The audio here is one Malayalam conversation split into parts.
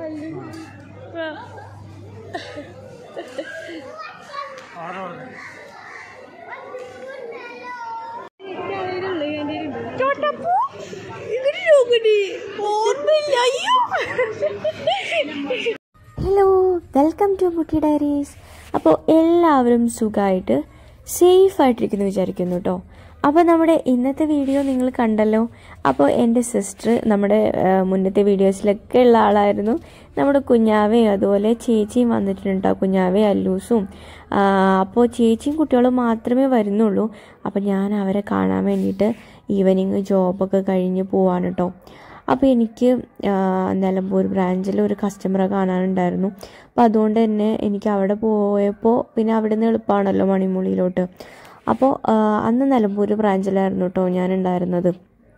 Hello welcome to Mutti diaries അപ്പോൾ എല്ലാവരും സുഖമായിട്ട് സേഫ് ആയിട്ടിരിക്കുന്നു വിചാരിക്കുന്നു കേട്ടോ അപ്പോൾ നമ്മുടെ ഇന്നത്തെ വീഡിയോ നിങ്ങൾ കണ്ടല്ലോ അപ്പോൾ എൻ്റെ സിസ്റ്റർ നമ്മുടെ ആ, മുന്നത്തെ വീഡിയോസിലൊക്കെ ഉള്ള ആളായിരുന്നു നമ്മുടെ കുഞ്ഞാവയും അതുപോലെ ചേച്ചിയും വന്നിട്ടുണ്ട് കേട്ടോ കുഞ്ഞാവയും അല്ലൂസും ആ, അപ്പോൾ ചേച്ചിയും കുട്ടികളും മാത്രമേ വരുന്നുള്ളൂ അപ്പോൾ ഞാൻ അവരെ കാണാൻ വേണ്ടിയിട്ട് ഈവനിങ് ജോബൊക്കെ കഴിഞ്ഞ് പോവാണ് കേട്ടോ അപ്പോൾ എനിക്ക് ആ, നിലമ്പൂർ ബ്രാഞ്ചിൽ ഒരു കസ്റ്റമറെ കാണാനുണ്ടായിരുന്നു അപ്പോൾ അതുകൊണ്ട് തന്നെ എനിക്ക് അവിടെ പോയപ്പോൾ പിന്നെ അവിടെ നിന്ന് എളുപ്പമാണല്ലോ മണിമുളിയിലോട്ട് അപ്പോൾ ആ, അന്ന് നിലമ്പൂർ ബ്രാഞ്ചിലായിരുന്നു കേട്ടോ ഞാൻ ഉണ്ടായിരുന്നത്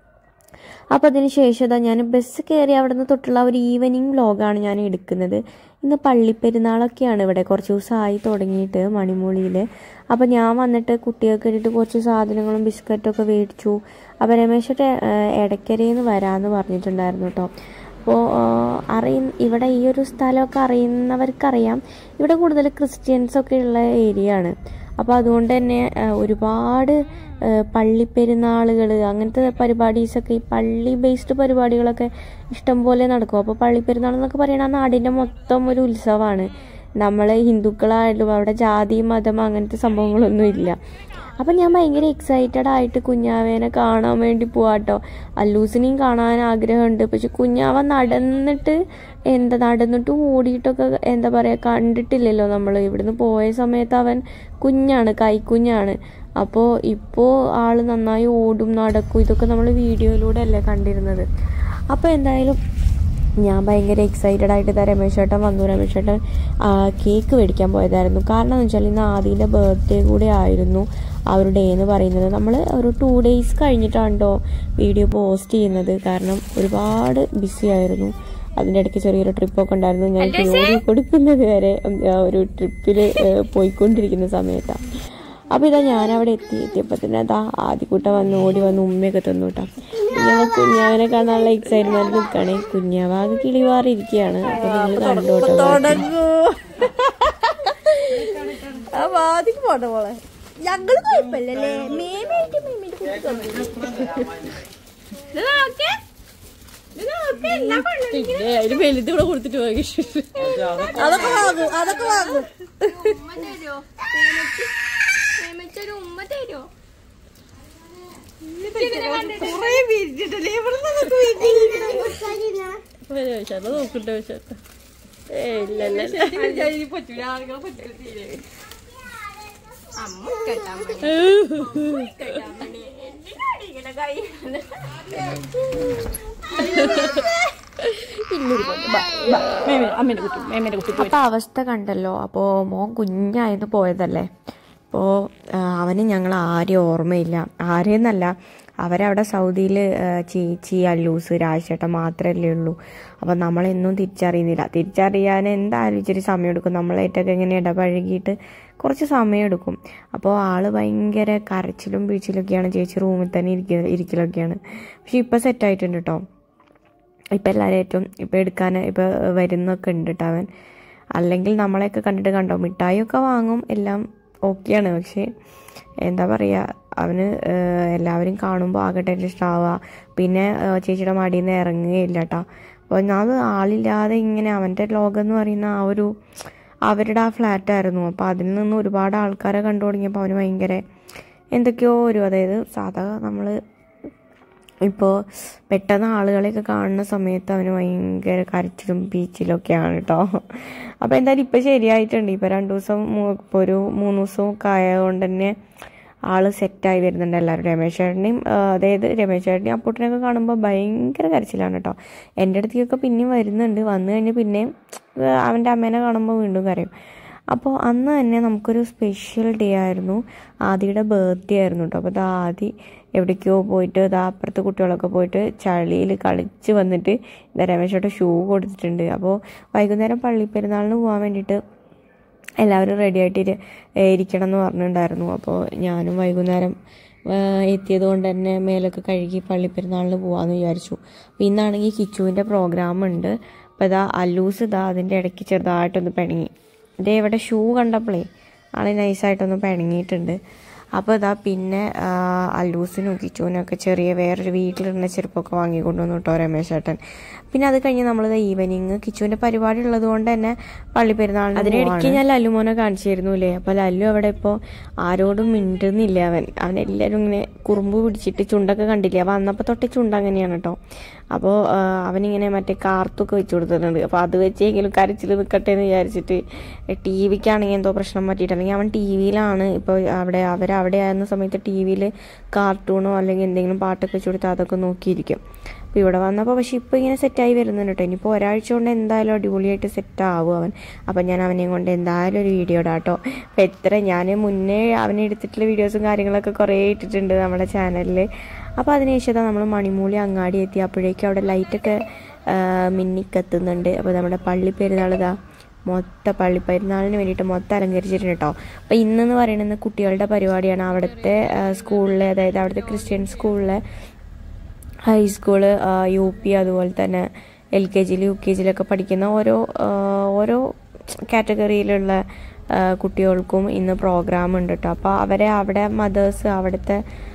അപ്പോൾ അതിന് ശേഷം ഇതാ ഞാൻ ബസ് കയറി അവിടെ നിന്ന് തൊട്ടുള്ള ഒരു ഈവനിങ് വ്ലോഗാണ് ഞാൻ എടുക്കുന്നത് ഇന്ന് പള്ളിപ്പെരുന്നാളൊക്കെയാണ് ഇവിടെ കുറച്ച് ദിവസമായി തുടങ്ങിയിട്ട് മണിമൂളിയിൽ അപ്പോൾ ഞാൻ വന്നിട്ട് കുട്ടികൾക്ക് വേണ്ടിയിട്ട് കുറച്ച് സാധനങ്ങളും ബിസ്ക്കറ്റൊക്കെ മേടിച്ചു അപ്പോൾ രമേശോട്ട് ഇടയ്ക്കരയിൽ നിന്ന് വരാമെന്ന് പറഞ്ഞിട്ടുണ്ടായിരുന്നു കേട്ടോ അപ്പോൾ അറിയ ഇവിടെ ഈ ഒരു സ്ഥലമൊക്കെ അറിയുന്നവർക്കറിയാം ഇവിടെ കൂടുതൽ ക്രിസ്ത്യൻസ് ഒക്കെ ഉള്ള ഏരിയ ആണ് അപ്പോൾ അതുകൊണ്ട് തന്നെ ആ, ഒരുപാട് പള്ളിപ്പെരുന്നാളുകൾ അങ്ങനത്തെ പരിപാടീസൊക്കെ ഈ പള്ളി ബേസ്ഡ് പരിപാടികളൊക്കെ ഇഷ്ടംപോലെ നടക്കും അപ്പോൾ പള്ളിപ്പെരുന്നാൾ എന്നൊക്കെ പറയുന്നത് ആ നാടിൻ്റെ മൊത്തം ഒരു ഉത്സവമാണ് നമ്മൾ ഹിന്ദുക്കളായാലും അവിടെ ജാതി മതം അങ്ങനത്തെ സംഭവങ്ങളൊന്നും ഇല്ല അപ്പം ഞാൻ ഭയങ്കര എക്സൈറ്റഡ് ആയിട്ട് കുഞ്ഞാവേനെ കാണാൻ വേണ്ടി പോവാട്ടോ അല്ലൂസിനെയും കാണാൻ ആഗ്രഹമുണ്ട് പക്ഷെ കുഞ്ഞാവ നടന്നിട്ട് എന്താ നടന്നിട്ടും ഓടിയിട്ടൊക്കെ എന്താ പറയുക കണ്ടിട്ടില്ലല്ലോ നമ്മൾ ഇവിടുന്ന് പോയ സമയത്ത് അവൻ കുഞ്ഞാണ് കൈക്കുഞ്ഞാണ് അപ്പോൾ ഇപ്പോൾ ആള് നന്നായി ഓടും നടക്കും ഇതൊക്കെ നമ്മൾ വീഡിയോയിലൂടെ അല്ലേ കണ്ടിരുന്നത് അപ്പോൾ എന്തായാലും ഞാൻ ഭയങ്കര എക്സൈറ്റഡ് ആയിട്ട് ഇതാ രമേശ് ചേട്ടൻ വന്നു രമേശ് ചേട്ടൻ ആ, കേക്ക് മേടിക്കാൻ പോയതായിരുന്നു കാരണം എന്ന് വെച്ചാൽ ഇന്ന് ആദിയുടെ ബർത്ത്ഡേ കൂടെ ആയിരുന്നു അവരുടെ ഡേ എന്ന് പറയുന്നത് നമ്മൾ ഒരു ടു ഡേയ്സ് കഴിഞ്ഞിട്ടാണ് കേട്ടോ വീഡിയോ പോസ്റ്റ് ചെയ്യുന്നത് കാരണം ഒരുപാട് ബിസി ആയിരുന്നു അതിൻ്റെ ഇടയ്ക്ക് ചെറിയൊരു ട്രിപ്പൊക്കെ ഉണ്ടായിരുന്നു ഞാൻ ജോലി കൊടുക്കുന്നത് വരെ ഉം, ആ, ഒരു ട്രിപ്പിൽ പോയിക്കൊണ്ടിരിക്കുന്ന സമയത്താണ് അപ്പോൾ ഇതാ ഞാൻ അവിടെ എത്തി എത്തിയപ്പോൾ തന്നെ അതാ ആദ്യക്കൂട്ട വന്ന് ഓടി വന്ന് ഉമ്മയൊക്കെ തന്നു കേട്ടോ ഞങ്ങൾ കുഞ്ഞാവനെ കാണാനുള്ള എക്സൈറ്റ്മെന്റ് നിൽക്കുകയാണ് കുഞ്ഞാവ ആകെ കിളിവാറിയിരിക്കുകയാണ് അപ്പോൾ നിങ്ങൾ കണ്ടു കേട്ടോ തുടങ്ങൂ ആ വാതിക്ക് പോട്ടെ മോളെ ഞങ്ങള് കുഴപ്പമില്ലല്ലേ മേമായിട്ട് മേമായിട്ട് കുട്ടി പിന്നെ അതിന് വലുത് കൂടെ കൊടുത്തിട്ട് പോയി അതൊക്കെ വാങ്ങും അതൊക്കെ വാങ്ങും ഉമ്മ തരോ പ്രേമിച്ചൊരു ഉമ്മ തരോ കുറേ വിരിച്ചിട്ടല്ലേ ഇവിടെ നോക്കട്ടെ വിശേഷം ഏ ഇല്ല ഇല്ല പറ്റൂല ആളുകളെ പറ്റൂല തീരെ അമ്മ കേട്ടാ മതി എന്തിനാണ് ഇങ്ങനെ കൈ അമ്മേന്റെ കുട്ടി മേമേന്റെ കുട്ടി അപ്പോൾ അവസ്ഥ കണ്ടല്ലോ അപ്പോൾ മോൻ കുഞ്ഞായിരുന്നു പോയതല്ലേ അപ്പോൾ അവന് ഞങ്ങൾ ആരെയും ഓർമ്മയില്ല ആരെയെന്നല്ല അവരവിടെ സൗദിയിൽ ചേച്ചി അല്ലൂസ് രാജേട്ടൻ മാത്രമല്ലേ ഉള്ളൂ അപ്പോൾ നമ്മളെന്നും തിരിച്ചറിയുന്നില്ല തിരിച്ചറിയാൻ എന്തായാലും ഇച്ചിരി സമയം എടുക്കും നമ്മളായിട്ടൊക്കെ ഇങ്ങനെ ഇടപഴകിയിട്ട് കുറച്ച് സമയം എടുക്കും അപ്പോൾ ആള് ഭയങ്കര കരച്ചിലും പിഴിച്ചിലൊക്കെയാണ് ചേച്ചി റൂമിൽ തന്നെ ഇരിക്ക ഇരിക്കലൊക്കെയാണ് പക്ഷെ ഇപ്പോൾ സെറ്റായിട്ടുണ്ട് കേട്ടോ ഇപ്പം എല്ലാവരും ഇപ്പം എടുക്കാൻ ഇപ്പം വരുന്നൊക്കെ ഉണ്ട് കേട്ടോ അവൻ അല്ലെങ്കിൽ നമ്മളെയൊക്കെ കണ്ടിട്ട് കണ്ടോ മിഠായിയൊക്കെ വാങ്ങും എല്ലാം ഓക്കെയാണ് പക്ഷേ എന്താ പറയുക അവന് ഏഹ്, എല്ലാവരും കാണുമ്പോൾ ആകെ ടെൻഷൻ ആവുക പിന്നെ ഏഹ്, ചേച്ചിയുടെ മടിയിൽ നിന്ന് ഇറങ്ങുകയില്ല കേട്ടോ അപ്പോൾ അത് ആളില്ലാതെ ഇങ്ങനെ അവൻ്റെ ലോകം എന്ന് പറയുന്ന ആ ഒരു അവരുടെ ആ ഫ്ലാറ്റായിരുന്നു അപ്പോൾ അതിൽ നിന്ന് ഒരുപാട് ആൾക്കാരെ കണ്ടു തുടങ്ങിയപ്പോൾ അവന് ഭയങ്കര എന്തൊക്കെയോ ഒരു അതായത് സാധാ നമ്മൾ ഇപ്പോൾ പെട്ടെന്ന് ആളുകളെയൊക്കെ കാണുന്ന സമയത്ത് അവന് ഭയങ്കര കരച്ചിലും പീച്ചിലും ഒക്കെയാണ് കേട്ടോ അപ്പോൾ എന്തായാലും ഇപ്പോൾ ശരിയായിട്ടുണ്ട് ഇപ്പോൾ രണ്ട് ദിവസം മൂ- ഇപ്പോൾ ഒരു മൂന്ന് ദിവസവും ഒക്കെ ആയതുകൊണ്ട് തന്നെ ആള് സെറ്റായി വരുന്നുണ്ട് എല്ലാവരും രമേശ് ചേട്ടനെയും ആ, അതായത് രമേശ് ചേട്ടനെയും അപ്പൂട്ടനെയൊക്കെ കാണുമ്പോൾ ഭയങ്കര കരച്ചിലാണ് കേട്ടോ എൻ്റെ അടുത്തേക്കൊക്കെ പിന്നെയും വരുന്നുണ്ട് വന്നു കഴിഞ്ഞ് പിന്നെയും ആ, അവൻ്റെ അമ്മേനെ കാണുമ്പോൾ വീണ്ടും കരയും അപ്പോൾ അന്ന് തന്നെ നമുക്കൊരു സ്പെഷ്യൽ ഡേ ആയിരുന്നു ആദിയുടെ ബർത്ത്ഡേ ആയിരുന്നു കേട്ടോ അപ്പോൾ അത് ആദി എവിടേക്കോ പോയിട്ട് ഇതാ അപ്പുറത്തെ കുട്ടികളൊക്കെ പോയിട്ട് ചളിയിൽ കളിച്ച് വന്നിട്ട് ഇതാ രമേശോട്ട് ഷൂ കൊടുത്തിട്ടുണ്ട് അപ്പോൾ വൈകുന്നേരം പള്ളിപ്പെരുന്നാളിന് പോകാൻ വേണ്ടിയിട്ട് എല്ലാവരും റെഡി ആയിട്ട് ഇരി- ഏ, ഇരിക്കണം എന്ന് പറഞ്ഞിട്ടുണ്ടായിരുന്നു അപ്പോൾ ഞാനും വൈകുന്നേരം ആ, എത്തിയത് കൊണ്ട് തന്നെ മേലൊക്കെ കഴുകി പള്ളിപ്പെരുന്നാളിന് പോകാമെന്ന് വിചാരിച്ചു അപ്പോൾ ഇന്നാണെങ്കിൽ കിച്ചുവിൻ്റെ പ്രോഗ്രാം ഉണ്ട് അപ്പോൾ ഇതാ അല്ലൂസ് ഇതാ അതിൻ്റെ ഇടയ്ക്ക് ചെറുതായിട്ടൊന്ന് പിണങ്ങി ഇതേ ഇവിടെ ഷൂ കണ്ടപ്പോഴേ ആള് നൈസായിട്ടൊന്ന് പിണങ്ങിയിട്ടുണ്ട് അപ്പോൾ ഇതാ പിന്നെ ആ, അല്ലൂസിനും കിച്ചുവിനും ഒക്കെ ചെറിയ വേറൊരു വീട്ടിലിരുന്ന ചെരുപ്പൊക്കെ വാങ്ങിക്കൊണ്ടുവന്നു കേട്ടോ രമേശ് ചേട്ടൻ പിന്നെ അത് കഴിഞ്ഞ് നമ്മളിത് ഈവനിങ് കിച്ചുവിൻ്റെ പരിപാടി ഉള്ളത് കൊണ്ട് തന്നെ പള്ളി പെരുന്നാളിന് അതിനിടയ്ക്ക് ഞാൻ ലല്ലുമോനെ കാണിച്ചിരുന്നു അല്ലേ അപ്പോൾ ലല്ലു അവിടെ ഇപ്പോൾ ആരോടും മിണ്ടുന്നില്ല അവൻ അവൻ എല്ലാവരും ഇങ്ങനെ കുറുമ്പ് പിടിച്ചിട്ട് ചുണ്ടൊക്കെ കണ്ടില്ല അപ്പോൾ അന്നപ്പോൾ തൊട്ട് ചുണ്ട് അങ്ങനെയാണ് കേട്ടോ അപ്പോൾ അവനിങ്ങനെ മറ്റേ കാർത്തൊക്കെ വെച്ച് കൊടുത്തിട്ടുണ്ട് അപ്പോൾ അത് വെച്ചെങ്കിലും കരച്ചിൽ നിൽക്കട്ടെ എന്ന് വിചാരിച്ചിട്ട് ടി വിക്കാണെങ്കിൽ എന്തോ പ്രശ്നം പറ്റിയിട്ട് അല്ലെങ്കിൽ അവൻ ടി വിയിലാണ് ഇപ്പോൾ അവിടെ അവർ അവിടെ ആയിരുന്ന സമയത്ത് ടി വിയിൽ കാർട്ടൂണോ അല്ലെങ്കിൽ എന്തെങ്കിലും പാട്ടൊക്കെ വെച്ച് കൊടുത്താൽ അതൊക്കെ നോക്കിയിരിക്കും അപ്പോൾ ഇവിടെ വന്നപ്പോൾ പക്ഷേ ഇപ്പോൾ ഇങ്ങനെ സെറ്റായി വരുന്നുണ്ട് കേട്ടോ ഇനിയിപ്പോൾ ഒരാഴ്ച കൊണ്ട് എന്തായാലും അടിപൊളിയായിട്ട് സെറ്റ് ആവും അവൻ അപ്പോൾ ഞാൻ അവനെയും കൊണ്ട് എന്തായാലും ഒരു വീഡിയോ ഇടാം കേട്ടോ അപ്പോൾ എത്ര ഞാൻ മുന്നേ അവനെ എടുത്തിട്ടുള്ള വീഡിയോസും കാര്യങ്ങളൊക്കെ കുറേ ഇട്ടിട്ടുണ്ട് നമ്മുടെ ചാനലിൽ അപ്പോൾ അതിനുശേഷം നമ്മൾ മണിമൂലി അങ്ങാടി എത്തി അപ്പോഴേക്കും അവിടെ ലൈറ്റൊക്കെ മിന്നിക്കത്തുന്നുണ്ട് അപ്പോൾ നമ്മുടെ പള്ളി പെരുന്നാൾ ഇതാ മൊത്തം പള്ളി പെരുന്നാളിന് വേണ്ടിയിട്ട് മൊത്തം അലങ്കരിച്ചിട്ടുണ്ട് കേട്ടോ അപ്പോൾ ഇന്നെന്ന് പറയുന്നത് കുട്ടികളുടെ പരിപാടിയാണ് അവിടുത്തെ സ്കൂളിലെ അതായത് അവിടുത്തെ ക്രിസ്ത്യൻ സ്കൂളിലെ ഹൈസ്കൂള് യു പി അതുപോലെ തന്നെ എൽ കെ ജിയിൽ യു കെ ജിയിലൊക്കെ പഠിക്കുന്ന ഓരോ ആ, ഓരോ കാറ്റഗറിയിലുള്ള ആ, കുട്ടികൾക്കും ഇന്ന് പ്രോഗ്രാം ഉണ്ട് കേട്ടോ അപ്പോൾ അവരെ അവിടെ മദേഴ്സ് അവിടുത്തെ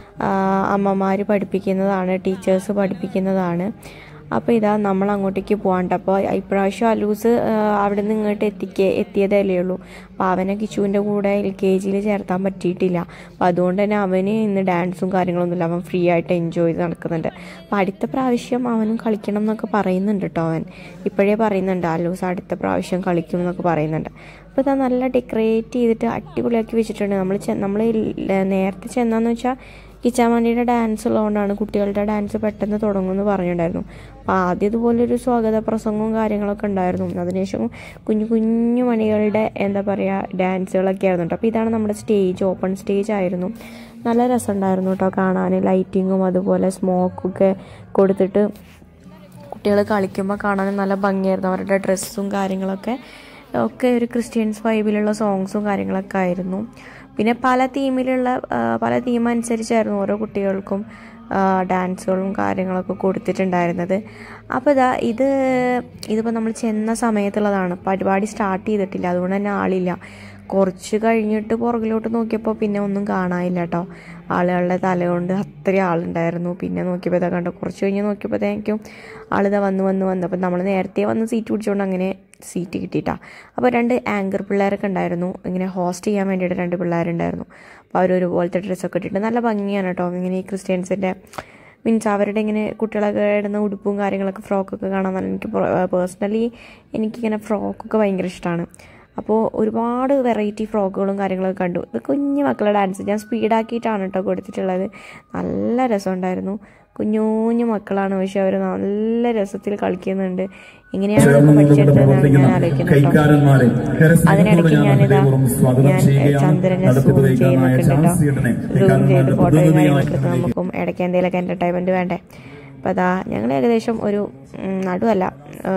അമ്മമാർ പഠിപ്പിക്കുന്നതാണ് ടീച്ചേഴ്സ് പഠിപ്പിക്കുന്നതാണ് അപ്പോൾ ഇതാ നമ്മൾ അങ്ങോട്ടേക്ക് പോകാണ്ട് അപ്പോൾ ഇപ്രാവശ്യം അലൂസ് അവിടെ നിന്ന് ഇങ്ങോട്ട് എത്തിക്കേ എത്തിയതല്ലേ ഉള്ളൂ അപ്പോൾ അവനെ കിച്ചുവിൻ്റെ കൂടെ എൽ കെ ജിയിൽ ചേർത്താൻ പറ്റിയിട്ടില്ല അപ്പോൾ അതുകൊണ്ട് തന്നെ അവന് ഇന്ന് ഡാൻസും കാര്യങ്ങളൊന്നുമില്ല അവൻ ഫ്രീ ആയിട്ട് എൻജോയ് ചെയ്ത് നടക്കുന്നുണ്ട് അപ്പോൾ അടുത്ത പ്രാവശ്യം അവനും കളിക്കണം എന്നൊക്കെ പറയുന്നുണ്ട് കേട്ടോ അവൻ ഇപ്പോഴേ പറയുന്നുണ്ട് അലൂസ് അടുത്ത പ്രാവശ്യം കളിക്കും എന്നൊക്കെ പറയുന്നുണ്ട് അപ്പോൾ ഇതാ നല്ല ഡെക്കറേറ്റ് ചെയ്തിട്ട് അടിപൊളിയാക്കി വെച്ചിട്ടുണ്ട് നമ്മൾ നമ്മൾ നേരത്തെ ചെന്നാന്ന് വെച്ചാൽ കിച്ചാമണിയുടെ ഡാൻസ് ഉള്ളതുകൊണ്ടാണ് കുട്ടികളുടെ ഡാൻസ് പെട്ടെന്ന് തുടങ്ങുമെന്ന് പറഞ്ഞിട്ടുണ്ടായിരുന്നു അപ്പോൾ ആദ്യം ഇതുപോലൊരു സ്വാഗത പ്രസംഗവും കാര്യങ്ങളൊക്കെ ഉണ്ടായിരുന്നു അതിനുശേഷം കുഞ്ഞു കുഞ്ഞു മണികളുടെ എന്താ പറയുക ഡാൻസുകളൊക്കെ ആയിരുന്നു കേട്ടോ അപ്പോൾ ഇതാണ് നമ്മുടെ സ്റ്റേജ് ഓപ്പൺ സ്റ്റേജ് ആയിരുന്നു നല്ല രസമുണ്ടായിരുന്നു കേട്ടോ കാണാൻ ലൈറ്റിങ്ങും അതുപോലെ സ്മോക്കൊക്കെ കൊടുത്തിട്ട് കുട്ടികൾ കളിക്കുമ്പോൾ കാണാൻ നല്ല ഭംഗിയായിരുന്നു അവരുടെ ഡ്രസ്സും കാര്യങ്ങളൊക്കെ ഒക്കെ ഒരു ക്രിസ്ത്യൻസ് വൈബിലുള്ള സോങ്സും കാര്യങ്ങളൊക്കെ ആയിരുന്നു പിന്നെ പല തീമിലുള്ള ആ, പല തീം അനുസരിച്ചായിരുന്നു ഓരോ കുട്ടികൾക്കും ആ, ഡാൻസുകളും കാര്യങ്ങളൊക്കെ കൊടുത്തിട്ടുണ്ടായിരുന്നത് അപ്പോൾ ഇതാ ഇത് ഇതിപ്പോൾ നമ്മൾ ചെന്ന സമയത്തുള്ളതാണ് പരിപാടി സ്റ്റാർട്ട് ചെയ്തിട്ടില്ല അതുകൊണ്ട് തന്നെ ആളില്ല കുറച്ച് കഴിഞ്ഞിട്ട് പുറകിലോട്ട് നോക്കിയപ്പോൾ പിന്നെ ഒന്നും കാണാനില്ല കേട്ടോ ആളുകളുടെ തല കൊണ്ട് അത്രയും ആളുണ്ടായിരുന്നു പിന്നെ നോക്കിയപ്പോൾ ഇതാ കണ്ടോ കുറച്ച് കഴിഞ്ഞ് നോക്കിയപ്പോഴത്തേക്കും ആളിതാ വന്ന് വന്ന് വന്ന് അപ്പോൾ നമ്മൾ നേരത്തെ വന്ന് സീറ്റ് പിടിച്ചുകൊണ്ട് അങ്ങനെ സീറ്റ് കിട്ടിയിട്ടാ അപ്പോൾ രണ്ട് ആങ്കർ പിള്ളേരൊക്കെ ഉണ്ടായിരുന്നു ഇങ്ങനെ ഹോസ്റ്റ് ചെയ്യാൻ വേണ്ടിയിട്ട് രണ്ട് പിള്ളേരുണ്ടായിരുന്നു അപ്പോൾ അവർ ഒരുപോലത്തെ ഡ്രസ്സൊക്കെ ഇട്ടിട്ട് നല്ല ഭംഗിയാണ് കേട്ടോ ഇങ്ങനെ ഈ ക്രിസ്ത്യൻസിൻ്റെ മീൻസ് അവരുടെ ഇങ്ങനെ കുട്ടികളൊക്കെ ഇടുന്ന ഉടുപ്പും കാര്യങ്ങളൊക്കെ ഫ്രോക്കൊക്കെ കാണാൻ നല്ല എനിക്ക് പേഴ്സണലി എനിക്കിങ്ങനെ ഫ്രോക്കൊക്കെ ഭയങ്കര ഇഷ്ടമാണ് അപ്പോൾ ഒരുപാട് വെറൈറ്റി ഫ്രോക്കുകളും കാര്യങ്ങളൊക്കെ കണ്ടു ഇത് കുഞ്ഞു മക്കളുടെ ഡാൻസ് ഞാൻ സ്പീഡാക്കിയിട്ടാണ് കേട്ടോ കൊടുത്തിട്ടുള്ളത് നല്ല രസമുണ്ടായിരുന്നു കുഞ്ഞു കുഞ്ഞു മക്കളാണ് പക്ഷെ അവർ നല്ല രസത്തിൽ കളിക്കുന്നുണ്ട് എങ്ങനെയാണ് ഇതൊക്കെ പഠിച്ചെടുത്തതെന്നാണ് ഞാൻ ആലോചിക്കുന്നത് കേട്ടോ കൈക്കാരന്മാരെ അതിനിടയ്ക്ക് ഞാനിതാ ഞാൻ ചന്ദ്രനെ സൂം ചെയ്യുന്നൊക്കെ ഉണ്ട് കേട്ടോ സൂം ചെയ്ത് ഫോട്ടോയും കാര്യങ്ങളൊക്കെ എടുത്ത് നമുക്കും ഇടയ്ക്ക് എന്തെങ്കിലുമൊക്കെ എൻ്റർടൈൻമെൻറ്റ് വേണ്ടേ അപ്പോൾ അതാ ഞങ്ങൾ ഏകദേശം ഒരു ഉം, നടുവല്ല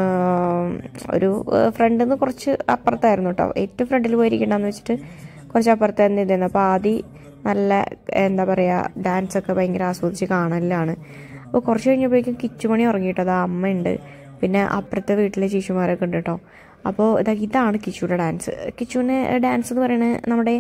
ആം, ഒരു ഫ്രണ്ടിൽ നിന്ന് കുറച്ച് അപ്പുറത്തായിരുന്നു കേട്ടോ ഏറ്റവും ഫ്രണ്ടിൽ പോയിരിക്കണ്ടെന്ന് വെച്ചിട്ട് കുറച്ച് അപ്പുറത്തായിരുന്നു ഇതായിരുന്നു അപ്പോൾ ആദ്യം നല്ല എന്താ പറയുക ഡാൻസൊക്കെ ഭയങ്കര ആസ്വദിച്ച് കാണലാണ് അപ്പോൾ കുറച്ച് കഴിഞ്ഞപ്പോഴേക്കും കിച്ചുമണി ഉറങ്ങിയിട്ടോ അതാ അമ്മയുണ്ട് പിന്നെ അപ്പുറത്തെ വീട്ടിലെ ശിശുമാരൊക്കെ ഉണ്ട് കേട്ടോ അപ്പോൾ ഇതാ ഇതാണ് കിച്ചുയുടെ ഡാൻസ് കിച്ചുവിന് ഡാൻസ് എന്ന് പറയുന്നത് നമ്മുടെ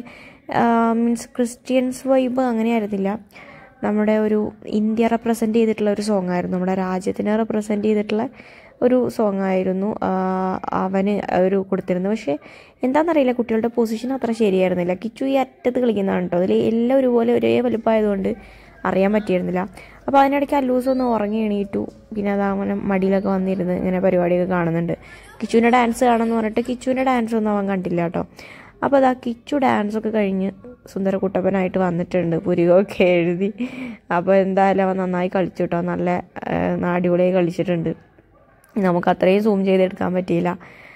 മീൻസ് ക്രിസ്ത്യൻസ് വൈബ് അങ്ങനെ ആയിരുന്നില്ല നമ്മുടെ ഒരു ഇന്ത്യ റെപ്രസെൻ്റ് ചെയ്തിട്ടുള്ള ഒരു സോങ് ആയിരുന്നു നമ്മുടെ രാജ്യത്തിനെ റെപ്രസെൻ്റ് ചെയ്തിട്ടുള്ള ഒരു സോങ് ആയിരുന്നു ആ, അവന് ഒരു കൊടുത്തിരുന്നത് പക്ഷേ എന്താണെന്നറിയില്ല കുട്ടികളുടെ പൊസിഷൻ അത്ര ശരിയായിരുന്നില്ല കിച്ചു ഈ അറ്റത്ത് കളിക്കുന്നതാണ് കേട്ടോ അതിൽ എല്ലാം ഒരുപോലെ ഒരേ വലുപ്പമായതുകൊണ്ട് അറിയാൻ പറ്റിയിരുന്നില്ല അപ്പോൾ അതിനിടയ്ക്ക് അല്ലൂസ് ഒന്ന് ഉറങ്ങി എണീറ്റു പിന്നെ അത് അങ്ങനെ മടിയിലൊക്കെ വന്നിരുന്ന് ഇങ്ങനെ പരിപാടിയൊക്കെ കാണുന്നുണ്ട് കിച്ചുവിൻ്റെ ഡാൻസ് കാണുമെന്ന് പറഞ്ഞിട്ട് കിച്ചുവിൻ്റെ ഡാൻസ് ഒന്നും അവൻ കണ്ടില്ല കേട്ടോ അപ്പോൾ അതാ കിച്ചു ഡാൻസൊക്കെ കഴിഞ്ഞ് സുന്ദരക്കുട്ടപ്പനായിട്ട് വന്നിട്ടുണ്ട് പുരികമൊക്കെ എഴുതി അപ്പോൾ എന്തായാലും അവൻ നന്നായി കളിച്ചു കേട്ടോ നല്ല ആ, അടിപൊളിയായി കളിച്ചിട്ടുണ്ട് നമുക്ക് അത്രയും സൂം ചെയ്തെടുക്കാൻ പറ്റിയില്ല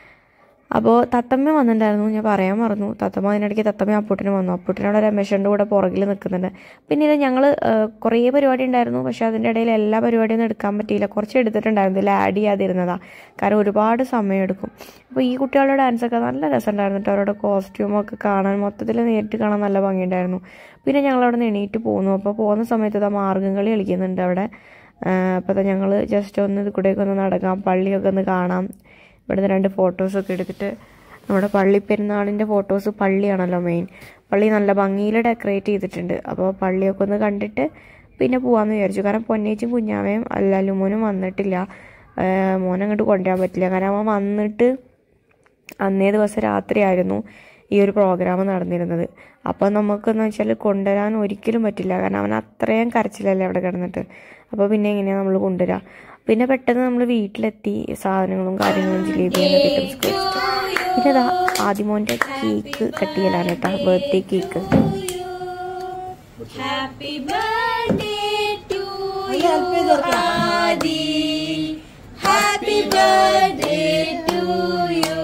അപ്പോൾ തത്തമ്മ വന്നിട്ടുണ്ടായിരുന്നു ഞാൻ പറയാൻ മറന്നു തത്തമ്മ അതിനിടയ്ക്ക് തത്തമ്മ അപ്പൂട്ടിന് വന്നു അപ്പൂട്ടിനോട് രമേശൻ്റെ കൂടെ പുറകിൽ നിൽക്കുന്നുണ്ട് പിന്നീട് ഞങ്ങൾ കുറേ പരിപാടി ഉണ്ടായിരുന്നു പക്ഷേ അതിൻ്റെ ഇടയിൽ എല്ലാ പരിപാടിയൊന്നും എടുക്കാൻ പറ്റിയില്ല കുറച്ച് എടുത്തിട്ടുണ്ടായിരുന്നു ഇതിൽ ആഡ് ചെയ്യാതിരുന്നതാണ് കാരണം ഒരുപാട് സമയമെടുക്കും അപ്പോൾ ഈ കുട്ടികളുടെ ഡാൻസൊക്കെ നല്ല രസമുണ്ടായിരുന്നു കേട്ടോ അവരുടെ കോസ്റ്റ്യൂമൊക്കെ കാണാൻ മൊത്തത്തിൽ നേരിട്ട് കാണാൻ നല്ല ഭംഗിയുണ്ടായിരുന്നു പിന്നെ ഞങ്ങൾ അവിടെ നിന്ന് എണീറ്റ് പോന്നു അപ്പോൾ പോകുന്ന സമയത്ത് ഇതാ മാർഗം കളി കളിക്കുന്നുണ്ട് അവിടെ അപ്പോൾ ഞങ്ങൾ ജസ്റ്റ് ഒന്ന് ഇത് കൂടെയൊക്കെ ഒന്ന് നടക്കാം പള്ളിയൊക്കെ ഒന്ന് കാണാം ഇവിടുന്ന് രണ്ട് ഫോട്ടോസൊക്കെ എടുത്തിട്ട് നമ്മുടെ പള്ളി പെരുന്നാളിൻ്റെ ഫോട്ടോസ് പള്ളിയാണല്ലോ മെയിൻ പള്ളി നല്ല ഭംഗിയിൽ ഡെക്കറേറ്റ് ചെയ്തിട്ടുണ്ട് അപ്പോൾ പള്ളിയൊക്കെ ഒന്ന് കണ്ടിട്ട് പിന്നെ പോകാമെന്ന് വിചാരിച്ചു കാരണം പൊന്നേച്ചും കുഞ്ഞാവയും അല്ല ലുമോനും വന്നിട്ടില്ല ഏഹ് മോനെ അങ്ങോട്ട് കൊണ്ടുവരാൻ പറ്റില്ല കാരണം അവൻ വന്നിട്ട് അന്നേ ദിവസം രാത്രിയായിരുന്നു ഈ ഒരു പ്രോഗ്രാം നടന്നിരുന്നത് അപ്പം നമുക്കെന്ന് വെച്ചാൽ കൊണ്ടുവരാൻ ഒരിക്കലും പറ്റില്ല കാരണം അവൻ അത്രയും കരച്ചിലല്ലേ അവിടെ കിടന്നിട്ട് അപ്പോൾ പിന്നെ എങ്ങനെയാണ് നമ്മൾ കൊണ്ടുവരിക പിന്നെ പെട്ടെന്ന് നമ്മൾ വീട്ടിലെത്തി സാധനങ്ങളും കാര്യങ്ങളും ജിലേബി ഐറ്റംസ് ഒക്കെ വെച്ചിട്ട് പിന്നെ ഇതാ ആദിമോൻ്റെ കേക്ക് കട്ട് ചെയ്യലാണ് കേട്ടോ birthday cake Happy birthday to അതിന് help ചെയ്ത് കൊടുക്കണം. Adi. Happy birthday to you.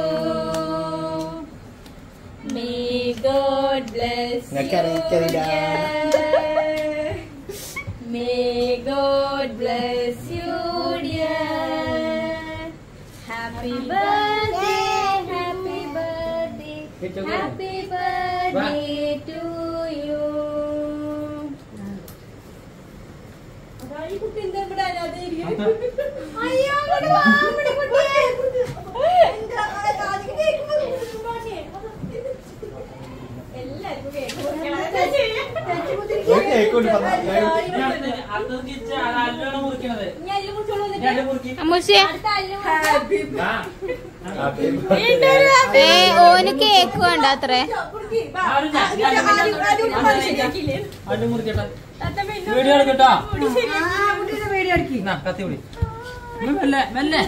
May God bless you. dear. May God bless you, dear. Happy birthday, happy birthday, happy birthday to you. അയ്യോ അങ്ങോട്ട് വാ, ഇവിടെ കുട്ടിയെ. എല്ലാവർക്കും കേക്ക് കൊടുക്കണം. എന്താ ചെയ്യാ? ഇനി അല്ലു മുറിച്ചോളൂ എന്നിട്ട്. അമ്മൂസിയെ അടുത്ത അല്ലു മുറിച്ചോ. ഏ ഓന് കേക്ക് വേണ്ട അത്രേ വീഡിയോ എടുക്കട്ടോ വീഡിയോ എടുക്കി എന്നാ, കത്തി പിടി ഉം, മെല്ലെ മെല്ലെ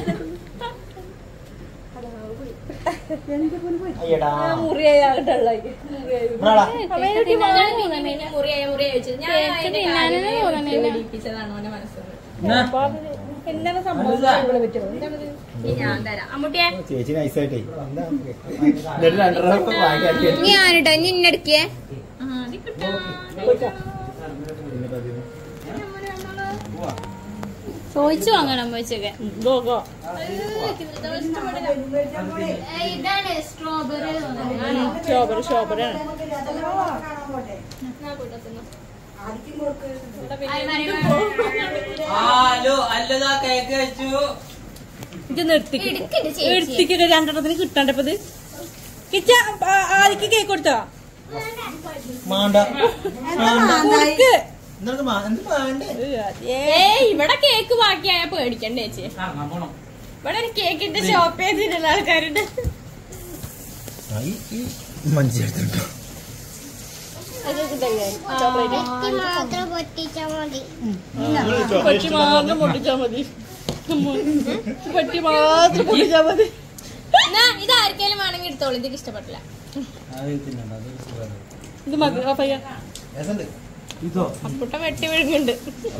പിന്നെ മുറിയായ മുറിയായ വെച്ചത്. ഞാൻ അതിന്റെ കാര്യം പേടിപ്പിച്ചതാണ് ഓന്റെ മനസ്സിൽ. എന്നാ, എന്താണ് മനസ്സിലാ? ഇനി ഞാൻ തരാം അമ്മൂട്ടിയെ ചേച്ചി നൈസായിട്ടേ എന്നിട്ട് രണ്ടെണ്ണം വാങ്ങിയാക്കി ഞാനിട്ടോ നിന്നെടുക്കിയേ ചോദിച്ചു വാങ്ങണം അമ്മച്ചൊക്കെ ഇതാണ് സ്ട്രോബെറി ഷോബർ ഷോബറാണ് ഹലോ അല്ലതാ കേക്ക് വെച്ചു ഇത് നിർത്തിക്ക് എടുക്കണ്ട ചേച്ചി എടുത്തിക്കൊക്കെ രണ്ടെണ്ണത്തിന് കിട്ടണ്ടപ്പത് കിച്ച ആദിക്ക് കേക്ക് കൊടുത്തോ മാണ്ട കൊടുക്ക് എന്നിട്ട് മാ- എന്ത് മാണ്ടേ ഏ ഇവിടെ കേക്ക് ബാക്കിയായ പേടിക്കണ്ടേ ചേച്ചി ഇറങ്ങാൻ പോണം ഇവിടെ ഒരു കേക്കിന്റെ ഷോപ്പ് ചെയ്തിട്ടുള്ള ആൾക്കാരുണ്ട് ആ, ഈ- ഈ മഞ്ചി എടുത്തിട്ടോ പറ്റി മാത്രം പൊട്ടിച്ചാ മതി പറ്റി മാത്രം പൊട്ടിച്ചാ മതി എന്നാ ഇത് ആർക്കെങ്കിലും വേണമെങ്കിൽ എടുത്തോളൂ എനിക്ക് ഇഷ്ടപ്പെട്ടില്ല അത് തിന്നണ്ട അത് സുഖമാണ്. ഇത് മതി ആ പയ്യ രസമുണ്ട് ഇതോ അപ്പുട്ട വെട്ടി വിഴുങ്ങുന്നുണ്ട്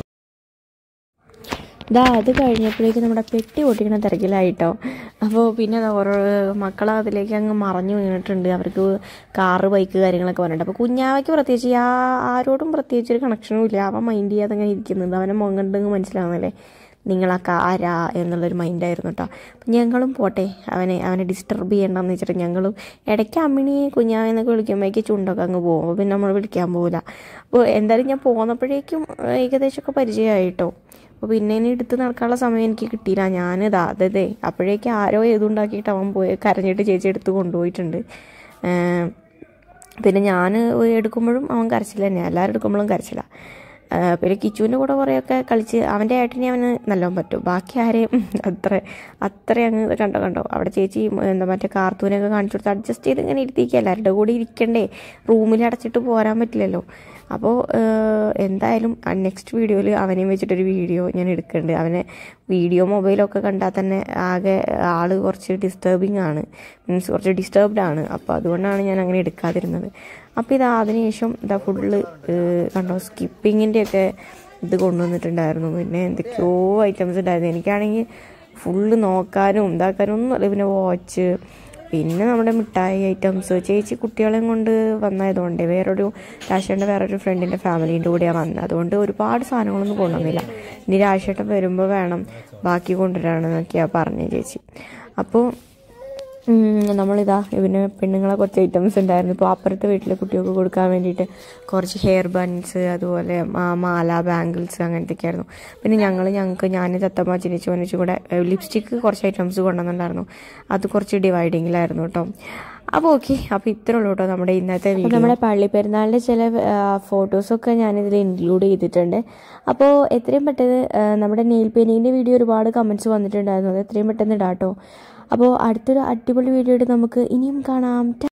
ഇതാ അത് കഴിഞ്ഞപ്പോഴേക്കും നമ്മുടെ പെട്ടി പൊട്ടിക്കണ തിരക്കിലായിട്ടോ അപ്പോൾ പിന്നെ ദാ ഓരോ മക്കളെ അതിലേക്ക് അങ്ങ് മറഞ്ഞു വീണിട്ടുണ്ട് അവർക്ക് കാറ് ബൈക്ക് കാര്യങ്ങളൊക്കെ പറഞ്ഞിട്ട് അപ്പോൾ കുഞ്ഞാവയ്ക്ക് പ്രത്യേകിച്ച് ആ ആരോടും പ്രത്യേകിച്ച് ഒരു കണക്ഷനും ഇല്ല അവൻ മൈൻഡ് ചെയ്യാതെ അങ്ങനെ ഇരിക്കുന്നുണ്ട് അവനെ മുഖണ്ടെങ്കിൽ മനസ്സിലാവുന്നല്ലേ നിങ്ങളൊക്കെ ആരാ എന്നുള്ളൊരു മൈൻഡായിരുന്നു കേട്ടോ അപ്പം ഞങ്ങളും പോട്ടെ അവനെ അവനെ ഡിസ്റ്റർബ് ചെയ്യണ്ടെന്ന് വെച്ചിട്ട് ഞങ്ങളും ഇടയ്ക്ക് അമ്മിണി കുഞ്ഞാവെന്നൊക്കെ വിളിക്കുമ്പോഴേക്ക് ചുണ്ടൊക്കെ അങ്ങ് പോകും അപ്പോൾ പിന്നെ നമ്മൾ വിളിക്കാൻ പോകില്ല അപ്പോൾ എന്തായാലും ഞാൻ പോന്നപ്പോഴേക്കും ഏകദേശമൊക്കെ പരിചയമായിട്ടോ അപ്പോൾ പിന്നെ ഇനി എടുത്ത് നടക്കാനുള്ള സമയം എനിക്ക് കിട്ടിയില്ല ഞാനിതാ അതെ അപ്പോഴേക്കും ആരോ ഏതുണ്ടാക്കിയിട്ട് അവൻ പോയി കരഞ്ഞിട്ട് ചേച്ചി എടുത്ത് കൊണ്ടുപോയിട്ടുണ്ട് ഏം, പിന്നെ ഞാൻ എടുക്കുമ്പോഴും അവൻ കരച്ചില്ല തന്നെ എല്ലാവരും എടുക്കുമ്പോഴും കരച്ചില്ല ആ, പിന്നെ കിച്ചുവിൻ്റെ കൂടെ കുറേയൊക്കെ കളിച്ച് അവൻ്റെ ഏട്ടനെ അവന് നല്ലോണം പറ്റും ബാക്കി ആരെയും അത്ര അത്ര അങ്ങ് കണ്ടോ കണ്ടോ അവിടെ ചേച്ചി എന്താ മറ്റേ കാർത്തൂനൊക്കെ കാണിച്ചു കൊടുത്ത് അഡ്ജസ്റ്റ് ചെയ്ത് ഇങ്ങനെ ഇരുത്തിക്കുക എല്ലാവരുടെ കൂടെ ഇരിക്കണ്ടേ റൂമിൽ അടച്ചിട്ട് പോരാൻ പറ്റില്ലല്ലോ അപ്പോൾ എന്തായാലും നെക്സ്റ്റ് വീഡിയോയിൽ അവനെയും വെച്ചിട്ടൊരു വീഡിയോ ഞാൻ എടുക്കുന്നുണ്ട് അവനെ വീഡിയോ മൊബൈലൊക്കെ കണ്ടാൽ തന്നെ ആകെ ആൾ കുറച്ച് ഡിസ്റ്റർബിങ് ആണ് മീൻസ് കുറച്ച് ഡിസ്റ്റർബ്ഡ് ആണ് അപ്പോൾ അതുകൊണ്ടാണ് ഞാൻ അങ്ങനെ എടുക്കാതിരുന്നത് അപ്പോൾ ഇത് അതിനുശേഷം ഇതാ ഫുള്ള് കണ്ടോ സ്കിപ്പിങ്ങിൻ്റെ ഒക്കെ ഇത് കൊണ്ടുവന്നിട്ടുണ്ടായിരുന്നു പിന്നെ എന്തൊക്കെയോ ഐറ്റംസ് ഉണ്ടായിരുന്നു എനിക്കാണെങ്കിൽ ഫുള്ള് നോക്കാനും ഇതാക്കാനും ഒന്നും അറിയില്ല പിന്നെ വാച്ച് പിന്നെ നമ്മുടെ മിഠായി ഐറ്റംസ് ചേച്ചി കുട്ടികളെയും കൊണ്ട് വന്നതുകൊണ്ട് വേറൊരു രാശേട്ടൻ്റെ വേറൊരു ഫ്രണ്ടിൻ്റെ ഫാമിലീൻ്റെ കൂടെയാണ് വന്നത് അതുകൊണ്ട് ഒരുപാട് സാധനങ്ങളൊന്നും കൊണ്ടുവന്നില്ല ഇനി രാശേട്ടൻ വരുമ്പോൾ വേണം ബാക്കി കൊണ്ടുവരാണെന്നൊക്കെയാണ് പറഞ്ഞത് ചേച്ചി അപ്പോൾ ഉം, നമ്മളിതാ ഇവന് പെണ്ണുങ്ങളെ കുറച്ച് ഐറ്റംസ് ഉണ്ടായിരുന്നു ഇപ്പോൾ അപ്പുറത്തെ വീട്ടിലെ കുട്ടികൾക്ക് കൊടുക്കാൻ വേണ്ടിയിട്ട് കുറച്ച് ഹെയർ ബൺസ് അതുപോലെ മാ- മാല ബാംഗിൾസ് അങ്ങനത്തെയൊക്കെ ആയിരുന്നു പിന്നെ ഞങ്ങൾ ഞങ്ങൾക്ക് ഞാൻ തത്തമ്മ ചിനിച്ചു വനിച്ചു കൂടെ ലിപ്സ്റ്റിക്ക് കുറച്ച് ഐറ്റംസ് കൊണ്ടുവന്നിട്ടുണ്ടായിരുന്നു അത് കുറച്ച് ഡിവൈഡിങ്ങിലായിരുന്നു കേട്ടോ അപ്പോൾ ഓക്കെ അപ്പോൾ ഇത്രേ ഉള്ളൂ കേട്ടോ നമ്മുടെ ഇന്നത്തെ വീഡിയോ നമ്മുടെ പള്ളി പെരുന്നാളിൻ്റെ ചില ഫോട്ടോസൊക്കെ ഞാനിതിൽ ഇൻക്ലൂഡ് ചെയ്തിട്ടുണ്ട് അപ്പോൾ എത്രയും പെട്ടെന്ന് ആ, നമ്മുടെ നെയിൽ പെയിൻറ്റിങ്ങിൻ്റെ വീഡിയോ ഒരുപാട് കമൻറ്റ്സ് വന്നിട്ടുണ്ടായിരുന്നു അത് എത്രയും പെട്ടെന്ന് ഇടാം കേട്ടോ അപ്പോൾ അടുത്തൊരു അടിപൊളി വീഡിയോ ആയിട്ട് നമുക്ക് ഇനിയും കാണാം